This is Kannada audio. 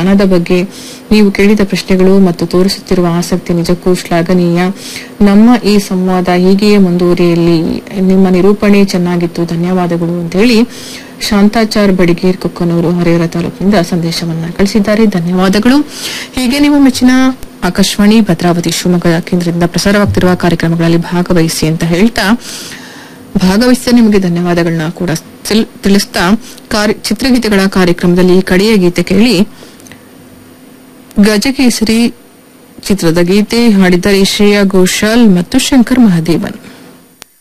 ಜ್ಞಾನದ ಬಗ್ಗೆ ನೀವು ಕೇಳಿದ ಪ್ರಶ್ನೆಗಳು ಮತ್ತು ತೋರಿಸುತ್ತಿರುವ ಆಸಕ್ತಿ ನಿಜಕ್ಕೂ ಶ್ಲಾಘನೀಯ ನಮ್ಮ ಈ ಸಂವಾದ ಹೀಗೆಯೇ ಮುಂದುವರಿಯಲಿ ನಿಮ್ಮ ನಿರೂಪಣೆ ಚೆನ್ನಾಗಿತ್ತು ಧನ್ಯವಾದಗಳು ಅಂತ ಹೇಳಿ ಶಾಂತಾಚಾರ್ ಬಡಿಗೇರ್ ಕೊಕ್ಕನೂರು ಹರಿಹರ ತಾಲೂಕಿನಿಂದ ಸಂದೇಶವನ್ನ ಕಳಿಸಿದ್ದಾರೆ ಧನ್ಯವಾದಗಳು ಹೀಗೆ ನಿಮ್ಮ ಮೆಚ್ಚಿನ ಆಕಾಶವಾಣಿ ಭದ್ರಾವತಿ ಶಿವಮೊಗ್ಗ ಕೇಂದ್ರದಿಂದ ಪ್ರಸಾರವಾಗ್ತಿರುವ ಕಾರ್ಯಕ್ರಮಗಳಲ್ಲಿ ಭಾಗವಹಿಸಿ ಅಂತ ಹೇಳ್ತಾ ಭಾಗವಹಿಸಿದ ನಿಮಗೆ ಧನ್ಯವಾದಗಳನ್ನ ಕೂಡ ತಿಳ್- ತಿಳಿಸ್ತಾ ಕಾರ್ಯ- ಚಿತ್ರಗೀತೆಗಳ ಕಾರ್ಯಕ್ರಮದಲ್ಲಿ ಕಡೆಯ ಗೀತೆ ಕೇಳಿ ಗಜಕೇಸರಿ ಚಿತ್ರದ ಗೀತೆ ಹಾಡಿದ್ದಾರೆ ಶ್ರೇಯಾ ಘೋಷಾಲ್ ಮತ್ತು ಶಂಕರ್ ಮಹಾದೇವನ್